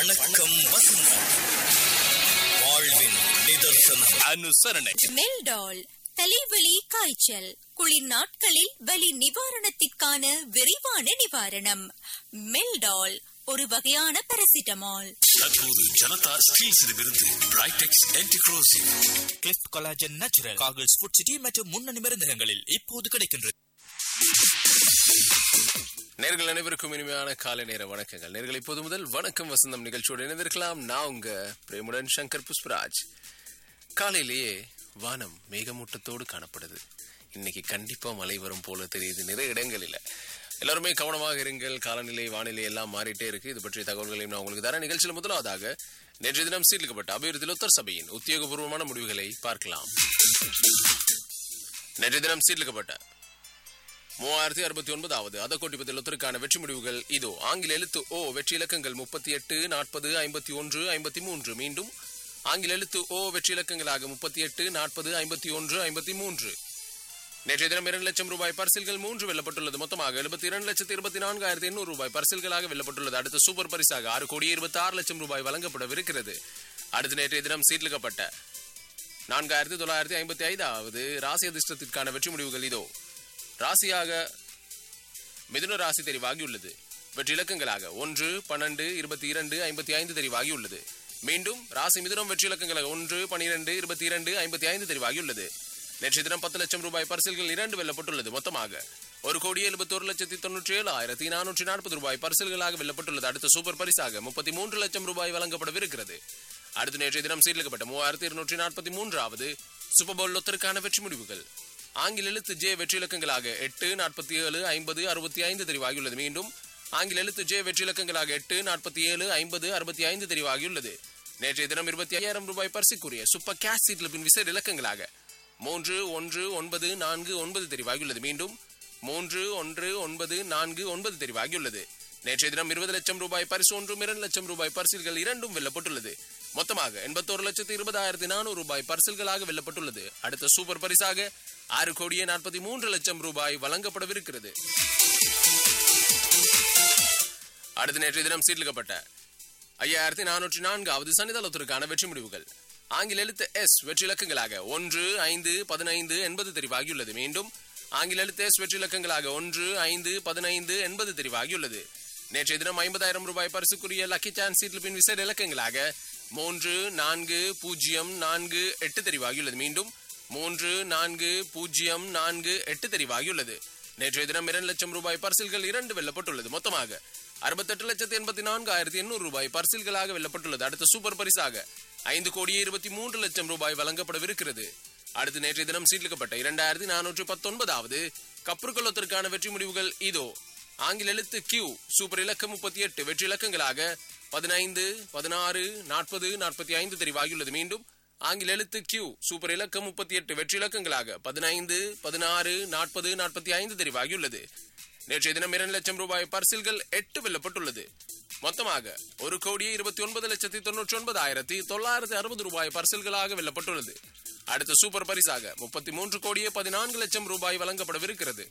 வணக்கம் வசந்தம் வாழ்வின் நிதர்சனம் அனுசரணை மெல்டால் தலைவலி காய்ச்சல் குளிர் நாட்களில் வலி நிவாரணத்திற்கான விரைவான நிவாரணம் மெல்டால் ஒரு வகையான பாராசிட்டமால் தற்போது ஜனதா ஸ்டீல்ஸிடமிருந்து பிரைடெக்ஸ் ஆன்டிக்ரோசிவ் கிளிஃப்ட் கொலாஜன் நேச்சுரல் காகிள்ஸ் ஃபுட் சிட்டி மற்றும் முன்னணி மருந்தகங்களில் இப்போது கிடைக்கின்றது நேர்கள் அனைவருக்கும் இனிமையான காலை நேர வணக்கங்கள் நேர்கள் இப்போது முதல் வணக்கம் வசந்தம் நிகழ்ச்சியோடு இணைந்திருக்கலாம் நான் உங்க பிரேமுடன் சங்கர் புஷ்பராஜ் காலையிலேயே வானம் மேகமூட்டத்தோடு காணப்படுது இன்னைக்கு கண்டிப்பா மழை வரும் போல தெரியுது நிறைய இடங்களில் எல்லாருமே கவனமாக இருங்கள் காலநிலை வானிலை எல்லாம் மாறிட்டே இருக்கு இது பற்றிய தகவல்களையும் நான் உங்களுக்கு தர நிகழ்ச்சியில் முதலாவதாக நேற்றைய தினம் சீர்லிக்கப்பட்ட அபிவிருத்தி லொத்தர் சபையின் உத்தியோகபூர்வமான முடிவுகளை பார்க்கலாம் நேற்றைய தினம் சீர்லிக்கப்பட்ட மூவாயிரத்தி அறுபத்தி ஒன்பதாவது அதக்கோட்டிபத்தில் ஒத்தருக்கான வெற்றி முடிவுகள் இதோ ஆங்கில எழுத்து ஓ வெற்றி இலக்கங்கள் முப்பத்தி எட்டு நாற்பது ஐம்பத்தி ஒன்று ஐம்பத்தி மூன்று மீண்டும் ஆங்கில எழுத்து ஓ வெற்றி இலக்கங்களாக முப்பத்தி எட்டு நாற்பது ஐம்பத்தி ஒன்று ஐம்பத்தி மூன்று நேற்றைய தினம் இரண்டு லட்சம் ரூபாய் பரிசில்கள் மூன்று வெல்லப்பட்டுள்ளது மொத்தமாக எழுபத்தி இரண்டு லட்சத்தி இருபத்தி நான்காயிரத்தி எண்ணூறு ரூபாய் பரிசில்களாக வெல்லப்பட்டுள்ளது அடுத்த சூப்பர் பரிசாக ஆறு கோடி இருபத்தி ஆறு லட்சம் ரூபாய் வழங்கப்படவிருக்கிறது அடுத்து நேற்றைய தினம் சீட்லிக்கப்பட்ட நான்காயிரத்தி தொள்ளாயிரத்தி ஐம்பத்தி ஐந்தாவது ராசி அதிர்ஷ்டத்திற்கான வெற்றி முடிவுகள் இதோ ராசியாக மிதுன ராசி தெரிவாகியுள்ளது வெற்றி இலக்கங்களாக ஒன்று பன்னெண்டு இருபத்தி இரண்டு ஐம்பத்தி ஐந்து தெரிவாகியுள்ளது மீண்டும் ராசி மிதுனம் வெற்றி இலக்கங்களாக ஒன்று பனிரெண்டு இருபத்தி இரண்டு ஐம்பத்தி ஐந்து தெரிவாகியுள்ளது நேற்று தினம் பத்து லட்சம் ரூபாய் பரிசில்கள் இரண்டு வெல்லப்பட்டுள்ளது மொத்தமாக ஒரு கோடி எழுபத்தோரு லட்சத்தி தொண்ணூற்றி ஏழு ஆயிரத்தி நானூற்றி நாற்பது ரூபாய் பரிசில்களாக வெல்லப்பட்டுள்ளது அடுத்த சூப்பர் பரிசாக முப்பத்தி மூன்று லட்சம் ரூபாய் வழங்கப்படவிருக்கிறது அடுத்த நேற்றைய தினம் சீர்லிக்கப்பட்ட மூவாயிரத்தி இருநூற்றி நாற்பத்தி மூன்றாவது சூப்பர் பவுல் லொத்தருக்கான வெற்றி முடிவுகள் ஆங்கில எழுத்து ஜே வெற்றி இலக்கங்களாக எட்டு நாற்பத்தி ஏழு ஐம்பது அறுபத்தி ஐந்து தெரிவாகியுள்ளது மீண்டும் ஆங்கில எழுத்து ஜே வெற்றி இலக்கங்களாக எட்டு நாற்பத்தி ஏழு ஐம்பது அறுபத்தி ஐந்து தெரிவாகியுள்ளது நேற்றைய தினம் இருபத்தி ஐயாயிரம் ரூபாய் பரிசுக்குரிய சூப்பர் கேஷ் சீட்ல பின் விசேட இலக்கங்களாக மூன்று ஒன்று ஒன்பது நான்கு ஒன்பது தெரிவாகியுள்ளது மீண்டும் மூன்று ஒன்று ஒன்பது நான்கு ஒன்பது தெரிவாகியுள்ளது நேற்றைய தினம் இருபது லட்சம் ரூபாய் பரிசு ஒன்றும் இரண்டு லட்சம் ரூபாய் பரிசில்கள் இரண்டும் வெல்லப்பட்டுள்ளது மொத்தமாக எண்பத்தோரு லட்சத்து இருபதாயிரத்தி நானூறு ரூபாய் பரிசில்களாக வெல்லப்பட்டுள்ளது அடுத்த சூப்பர் பரிசாக ஆறு கோடியே நாற்பத்தி மூன்று லட்சம் ரூபாய் வழங்கப்படவிருக்கிறது அடுத்த நேற்றைய தினம் சீர்லிக்கப்பட்ட ஐயாயிரத்தி நானூற்றி நான்காவது சன்னிதானத்திற்கான வெற்றி முடிவுகள் ஆங்கில எழுத்து எஸ் வெற்றி இலக்கங்களாக ஒன்று ஐந்து பதினைந்து எண்பது தெரிவாகியுள்ளது மீண்டும் ஆங்கில எழுத்து எஸ் வெற்றி இலக்கங்களாக ஒன்று ஐந்து பதினைந்து எண்பது தெரிவாகியுள்ளது நேற்றைய தினம் ஐம்பதாயிரம் ரூபாய் பரிசுக்குரிய லக்கி சான்ஸ் சீட்ல பின் விசேட இலக்கங்களாக மூன்று நான்கு பூஜ்ஜியம் நான்கு எட்டு தெரிவாகியுள்ளது மீண்டும் மூன்று நான்கு பூஜ்ஜியம் நான்கு எட்டு தெரிவாகியுள்ளது நேற்றைய தினம் இரண்டு லட்சம் ரூபாய் பரிசில்கள் இரண்டு வெல்லப்பட்டுள்ளது மொத்தமாக அறுபத்தெட்டு லட்சத்தி எண்பத்தி நான்காயிரத்தி எண்ணூறு ரூபாய் பரிசில்களாக வெல்லப்பட்டுள்ளது அடுத்த சூப்பர் பரிசாக ஐந்து கோடியே இருபத்தி மூன்று லட்சம் ரூபாய் வழங்கப்படவிருக்கிறது அடுத்து நேற்றைய தினம் சீட்லிக்கப்பட்ட இரண்டாயிரத்தி நானூற்றி பத்தொன்பதாவது கப்பற்கொள்ளத்திற்கான வெற்றி முடிவுகள் இதோ ஆங்கில எழுத்து கியூ சூப்பர் இலக்கம் முப்பத்தி எட்டு வெற்றி இலக்கங்களாக பதினைந்து பதினாறு நாற்பது நாற்பத்தி ஐந்து தெரிவாகியுள்ளது மீண்டும் ஆங்கில எழுத்து கியூ சூப்பர் இலக்கம் முப்பத்தி எட்டு வெற்றி இலக்கங்களாக பதினைந்து பதினாறு நாற்பது நாற்பத்தி ஐந்து தெரிவாகியுள்ளது நேற்றைய தினம் இரண்டு லட்சம் ரூபாய் பரிசில்கள் எட்டு வெல்லப்பட்டுள்ளது மொத்தமாக ஒரு கோடியே இருபத்தி ஒன்பது லட்சத்தி தொண்ணூற்றி ஒன்பதாயிரத்தி தொள்ளாயிரத்தி அறுபது ரூபாய் பரிசில்களாக வெல்லப்பட்டுள்ளது அடுத்த சூப்பர் பரிசாக முப்பத்தி மூன்று கோடியே பதினான்கு லட்சம் ரூபாய் வழங்கப்படவிருக்கிறது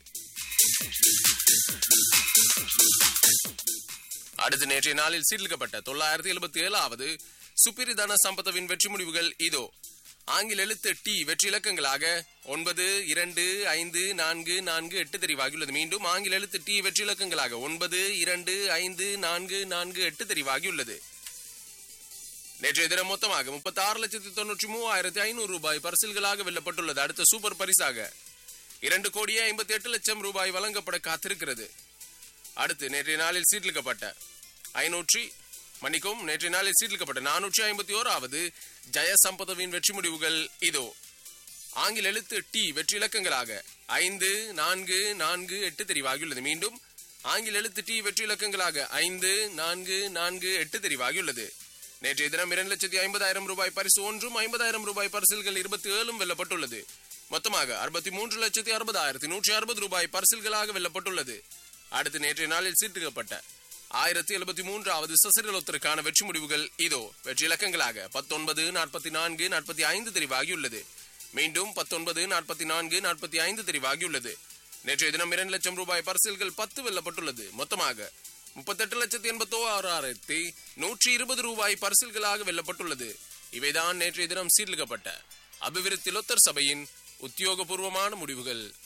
அடுத்து நேற்றைய நாளில் சீர்லிக்கப்பட்ட தொள்ளாயிரத்தி எழுபத்தி ஏழாவது சுப்பிரிதன சம்பத்தவின் வெற்றி முடிவுகள் இதோ ஆங்கில எழுத்து டி வெற்றி இலக்கங்களாக ஒன்பது இரண்டு ஐந்து நான்கு நான்கு எட்டு தெரிவாகியுள்ளது மீண்டும் ஆங்கில எழுத்து டி வெற்றி இலக்கங்களாக ஒன்பது இரண்டு ஐந்து நான்கு நான்கு எட்டு தெரிவாகியுள்ளது நேற்றைய தினம் மொத்தமாக முப்பத்தி ஆறு லட்சத்தி தொண்ணூற்றி மூவாயிரத்தி ஐநூறு ரூபாய் பரிசில்களாக வெல்லப்பட்டுள்ளது அடுத்த சூப்பர் பரிசாக இரண்டு கோடியே ஐம்பத்தி எட்டு லட்சம் ரூபாய் வழங்கப்பட காத்திருக்கிறது அடுத்து நேற்றைய நாளில் சீட்லிக்கப்பட்ட ஐநூற்றி மன்னிக்கும் நேற்றைய நாளில் சீட்லிக்கப்பட்ட நானூற்றி ஐம்பத்தி ஓராவது ஜெயசம்பதவின் வெற்றி முடிவுகள் இதோ ஆங்கில எழுத்து டி வெற்றி இலக்கங்களாக ஐந்து நான்கு நான்கு எட்டு தெரிவாகியுள்ளது மீண்டும் ஆங்கில எழுத்து டி வெற்றி இலக்கங்களாக ஐந்து நான்கு நான்கு எட்டு தெரிவாகியுள்ளது நேற்றைய தினம் இரண்டு லட்சத்தி ஐம்பதாயிரம் ரூபாய் பரிசு ஒன்றும் ஐம்பதாயிரம் ரூபாய் பரிசில்கள் இருபத்தி ஏழும் வெல்லப்பட்டுள்ளது மொத்தமாக அறுபத்தி மூன்று லட்சத்தி அறுபதாயிரத்தி நூற்றி அறுபது ரூபாய் பரிசில்களாக வெல்லப்பட்டுள்ளது அடுத்து நேற்றைய நாளில் சீட்டுக்கப்பட்ட ஆயிரத்தி எழுபத்தி மூன்றாவது சசிரலோத்திற்கான வெற்றி முடிவுகள் இதோ வெற்றி இலக்கங்களாக பத்தொன்பது நாற்பத்தி நான்கு நாற்பத்தி ஐந்து தெரிவாகியுள்ளது மீண்டும் பத்தொன்பது நாற்பத்தி நான்கு நாற்பத்தி ஐந்து தெரிவாகியுள்ளது நேற்றைய தினம் இரண்டு லட்சம் ரூபாய் பரிசில்கள் பத்து வெல்லப்பட்டுள்ளது மொத்தமாக முப்பத்தெட்டு லட்சத்தி எண்பத்தோ ஆறாயிரத்தி நூற்றி இருபது ரூபாய் பரிசில்களாக வெல்லப்பட்டுள்ளது இவைதான் நேற்றைய தினம் சீர்லிக்கப்பட்ட அபிவிருத்தி லொத்தர் சபையின் உத்தியோகபூர்வமான முடிவுகள்